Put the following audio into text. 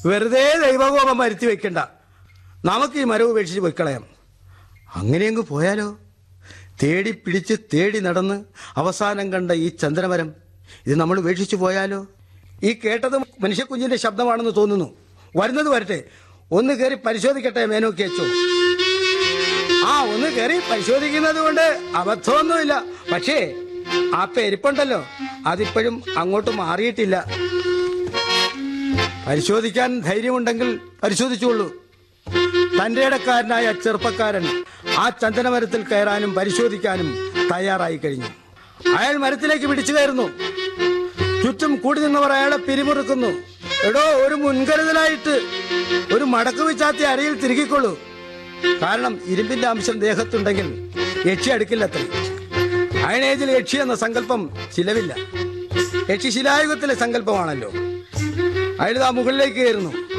വെറുതെ ദൈവകോപം വരുത്തി വെക്കണ്ട നമുക്ക് ഈ മരം ഉപേക്ഷിച്ച് പൊയ്ക്കളയാം അങ്ങനെയങ്ങ് പോയാലോ തേടി പിടിച്ച് തേടി നടന്ന് അവസാനം കണ്ട ഈ ചന്ദനമരം ഇത് നമ്മൾ ഉപേക്ഷിച്ചു പോയാലോ ഈ കേട്ടത് മനുഷ്യക്കുഞ്ഞിന്റെ ശബ്ദമാണെന്ന് തോന്നുന്നു വരുന്നത് വരട്ടെ ഒന്ന് കയറി പരിശോധിക്കട്ടെ മേനോക്കി അച്ചോ ആ ഒന്ന് കയറി പരിശോധിക്കുന്നത് കൊണ്ട് അബദ്ധമൊന്നുമില്ല പക്ഷേ ആ പെരുപ്പുണ്ടല്ലോ അതിപ്പോഴും അങ്ങോട്ട് മാറിയിട്ടില്ല പരിശോധിക്കാൻ ധൈര്യമുണ്ടെങ്കിൽ പരിശോധിച്ചോളൂ തന്റെ ഇടക്കാരനായ ചെറുപ്പക്കാരൻ ആ ചന്ദനമരത്തിൽ കയറാനും പരിശോധിക്കാനും തയ്യാറായി കഴിഞ്ഞു അയാൾ മരത്തിലേക്ക് പിടിച്ചു കയറുന്നു ചുറ്റും കൂടി നിന്നവർ അയാളെ പിരിമുറുക്കുന്നു എടോ ഒരു മുൻകരുതലായിട്ട് ഒരു മടക്കു വിച്ചാത്തി അരയിൽ തിരുകിക്കൊള്ളൂ കാരണം ഇരുമ്പിന്റെ അംശം ദേഹത്തുണ്ടെങ്കിൽ യക്ഷി അടുക്കില്ലത്രേ അയണേജിൽ യക്ഷി എന്ന സങ്കല്പം ചിലവില്ല യക്ഷി ശിലായുഗത്തിലെ സങ്കല്പമാണല്ലോ അയാൾ ആ മുകളിലേക്ക് കയറുന്നു